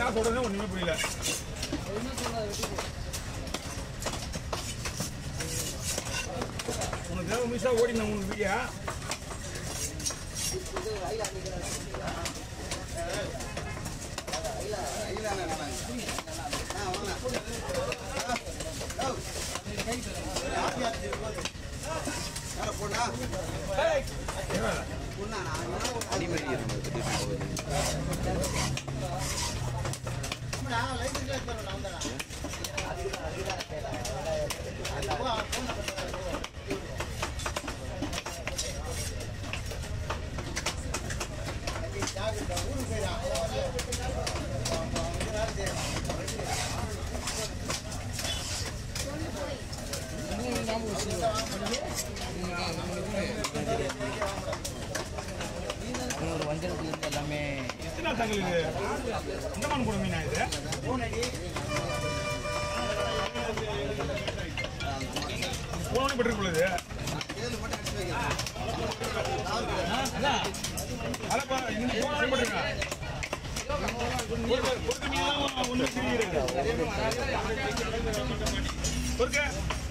என்னடா சொல்றது ஒண்ணுமே புரியல உனக்கு தேவை மிஸ்ஸா ஓடி நான் உனக்கு வீடியா ஒரு வஞ்சரத்துலேருந்து எல்லாமே எத்தனை தங்கள் இது இந்த மண் கூட மீனா இது போன பட்டிருக்குள்ளது அதான் இன்னும் போன பட்டிருக்கா பொறுக்க மீன் ஒன்றும் தெரியுது பொறுக்க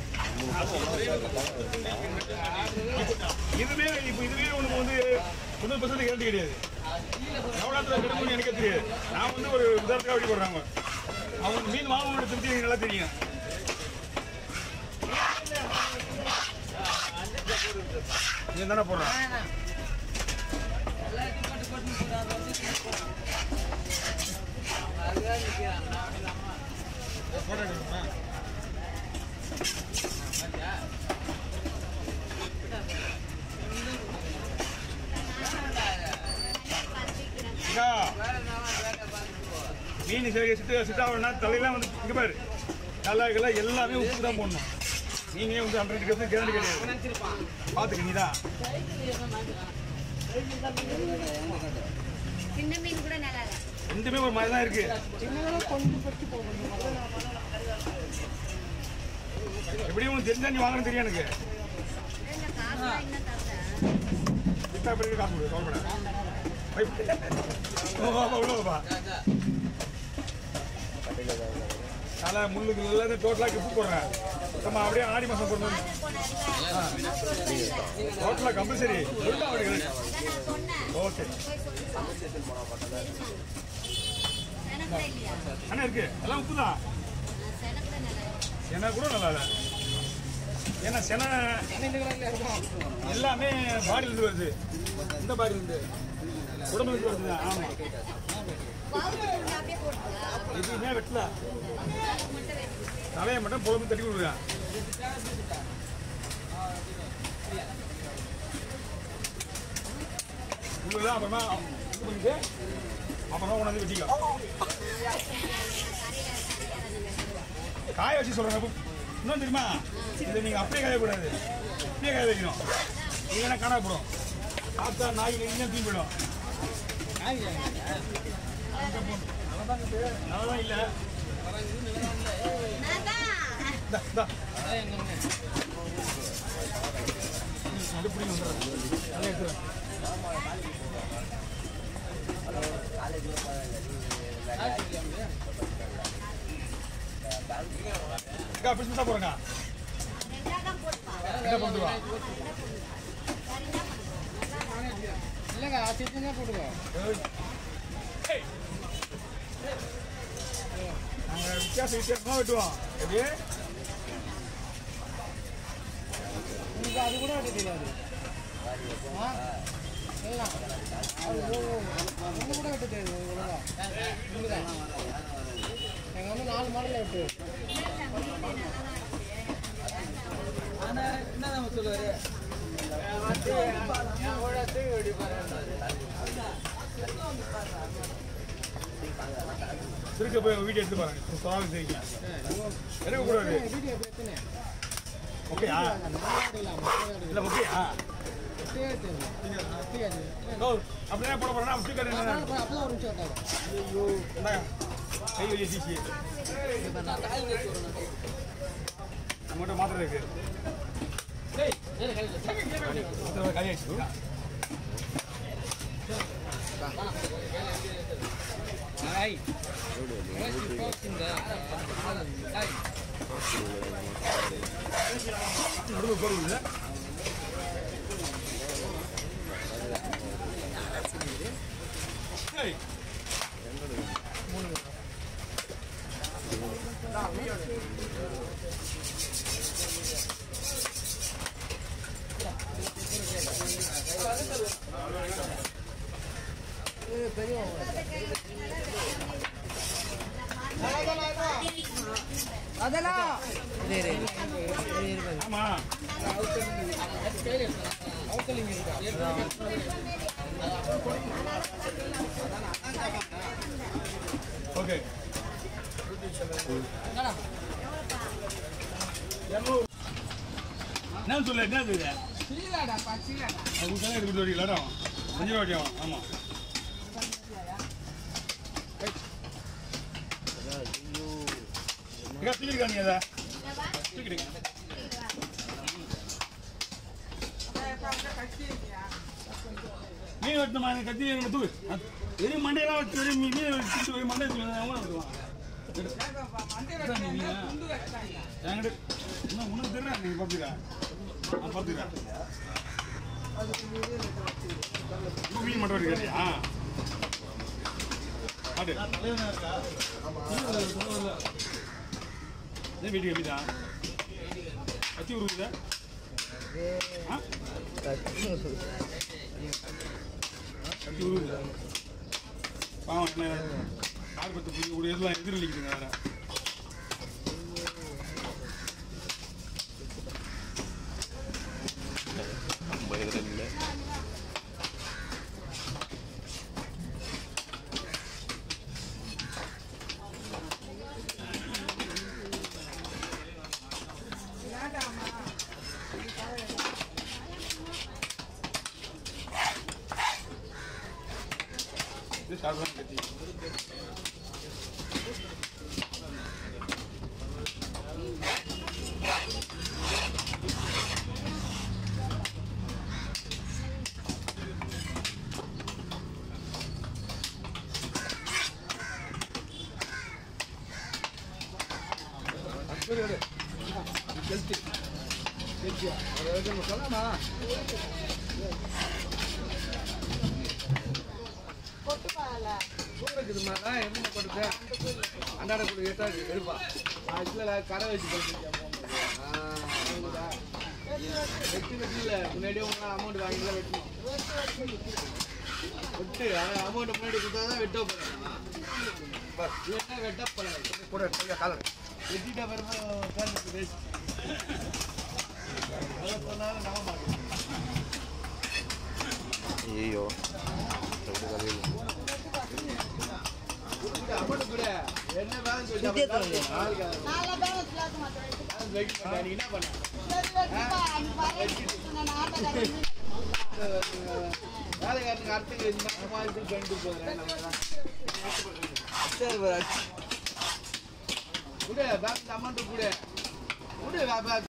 இதுவே இப்போ இதுவே உனக்கு வந்து தொண்ணூறு பர்சன்ட் கேரண்டி கிடையாது எவ்வளோ கிடைக்கும்னு எனக்கே தெரியாது நான் வந்து ஒரு உதாரணத்துக்காக அப்படி போடுறாங்க அவங்க மீன் வாங்கணும்னு திருப்தி எனக்கு நல்லா தெரியும் நீ தானே போடுறேன் போட்டோ எடுக்கணுமா அக்கா, மீன் சரி சிட்டு சிட்டாவனா தலையெல்லாம் வந்து இங்க பாரு கல்லாய்கெல்லாம் எல்லாமே உப்பு தான் போடணும் நீங்க வந்து ஹண்ட்ரட் பர்சன்ட் கேரண்டி கிடையாது பார்த்துக்க நீ தான் சின்ன மீன் கூட நல்லா இல்லை ரெண்டுமே ஒரு மாதிரி தான் இருக்கு எப்படியும் உனக்கு தெரிஞ்சா நீ வாங்கணும் தெரியும் எனக்கு இந்த காசுலாம் இன்னும் தரல வித்தா எப்படி காசு கொடு கவலைப்பட அவ்வளோப்பா தலை முள்ளுக்கு எல்லாத்தையும் டோட்டலாக கிஃப்ட் போடுறேன் நம்ம அப்படியே ஆடி மாதம் போடணும் டோட்டலாக கம்பல்சரி சொல்லிட்டு அவனுக்கு நான் சொன்னேன் ஓகே செனக்கூட இல்லையா அண்ணா இருக்கு எல்லாம் உப்பு தான் செனக்கூட நல்லா இல்லை. செனை கூட நல்லா இல்லை ஏன்னா செனை எல்லாமே பாடியிலேருந்து வருது இந்த பாடியிலேருந்து உடம்புலேருந்து வருது ஆமாம் பவுடர் உள்ள அப்படியே போட்டுக்கா எதுவுமே வெட்டல அது மட்டும் வெட்டி தலையை மட்டும் புலம்பு தட்டி விடுவேன் உள்ளதான் அப்புறமா இது பண்ணிட்டு அப்புறமா உணர்ந்து வெட்டிக்கலாம் காய வச்சு சொல்றேன் அப்ப இன்னும் தெரியுமா இதை நீங்க அப்படியே காயக்கூடாது அப்படியே காய வைக்கணும் இல்லைன்னா காணா போடும் பார்த்தா நாய் இன்னும் தூக்கி போயிடும் நல்லதான் இல்லை நான் தான் இந்தா, இந்தா. அது பிடிக்கும் வந்துடுறேன். நல்லா எடுத்துறேன். அக்கா பிடிச்சு தான் போறேங்க ரெண்டாக தான் போட்டுப்பா என்ன பண்ணிட்டு வா சரி என்ன பண்ணுறது இல்லைங்க சிக்கனே போட்டுக்கோ ஏய். ஏய். நாங்க வித்தியாசம் வித்தியாசமா வெட்டுவோம் எப்படி உங்களுக்கு அது கூட வெட்ட தெரியாது ஆ எல்லாம் அது ஒன்று கூட வெட்ட தெரியாது ஒழுங்கா உங்களுதா எங்கள் வந்து நாலு மாடலில் வெட்டு திருக்க போய் வீடியோ எடுத்து பாருங்க சொல்லாமல் தெரியுங்க எடுக்க கூடாது வீடியோ எப்படி எத்தனை ஓகேயா எடுக்கலாம் மொத்தம் இல்லை ஓகேயா தெரியாது ஓ அப்படியே போட போறேன்னா அப்படி கடை அப்பதான் ஒரு நிமிஷம் வந்தாங்க ஐயோ இந்தாங்க கை வலி சீச்சி நம்மகிட்ட மாத்திரை இருக்கு மாத்திரை காலி ஆயிடுச்சு ஆ ஐ ஐ நடுவு போடுறது ஏய் அதெல்லாம் இரு இரு இரு இரு ஆமா அவுக்கலிங்க இருக்கா ஓகே என்னடா இரநூறு என்ன சொல்லு என்ன இது சீலாடா பா சீலாடா அது கொடுத்தா எடுத்து வட்டி இல்லாடம் அஞ்சு ரூபா வட்டி ஆகும் ஆமாம் இக்கா தூக்கிடுக்கா நீ அதை தூக்கிடுங்க மீன் வெட்டணுமா எனக்கு கத்தி எனக்கு தூக்கு வெறும் மண்டையெல்லாம் வச்சு வெறும் மீன் மீன் வச்சு வெறும் மண்டை வச்சு அவங்களும் வெட்டுவான் எடு. நீ மீனா? என்கிட்ட இன்னும் உனக்கு தெரியல நீ பார்த்துக்கா நான் பார்த்துக்கிறேன் இப்போ மீன் மட்டும் கேட்டியா ஆட்டு ஏன் வீட்டுக்கு எப்படிதான் கத்தி உருக்குதா ஆ கத்தி உருக்குதா பாவம் என்ன கார் பத்து புள்ளி ஒரு இதெல்லாம் எதிரொலிக்குதுங்க வேற இது சாப்பிடலாம் கத்தி இருக்குதுமாடா என்ன கொடுத்து அண்டாட கொடு எட்டா எடுப்பா அதுல கடை வச்சு வெட்டி வெட்டில முன்னாடியே உங்க அமௌண்ட் வாங்கில வெட்டணும் வெட்டு அமௌண்ட் முன்னாடி கொடுத்தா தான் வெட்ட போறேன் பஸ் இல்லைன்னா வெட்ட போறேன் கூட காலம் வெட்டிட்ட பிறகு உட்கார்ந்து பேசி அதை சொன்னாலும் நம்ப மாட்டேன் ஐயோ எப்படி கதையில் அமௌண்ட் கூட என்ன பேலன்ஸ் வச்சு நாளைக்கு நாலு பேலன்ஸ் இல்லாத மாட்டேன் பேலன்ஸ் வெயிட் பண்ண நீ என்ன பண்ண சரி வச்சுப்பா அன்னைக்கு வரேன் நான் ஆட்டோக்காரன் வேலைக்காரனுக்கு அர்த்தம் இந்த மாதிரி பண்ணிட்டு போகிறேன் கூட பேங்க் அமௌண்ட் கூட கூட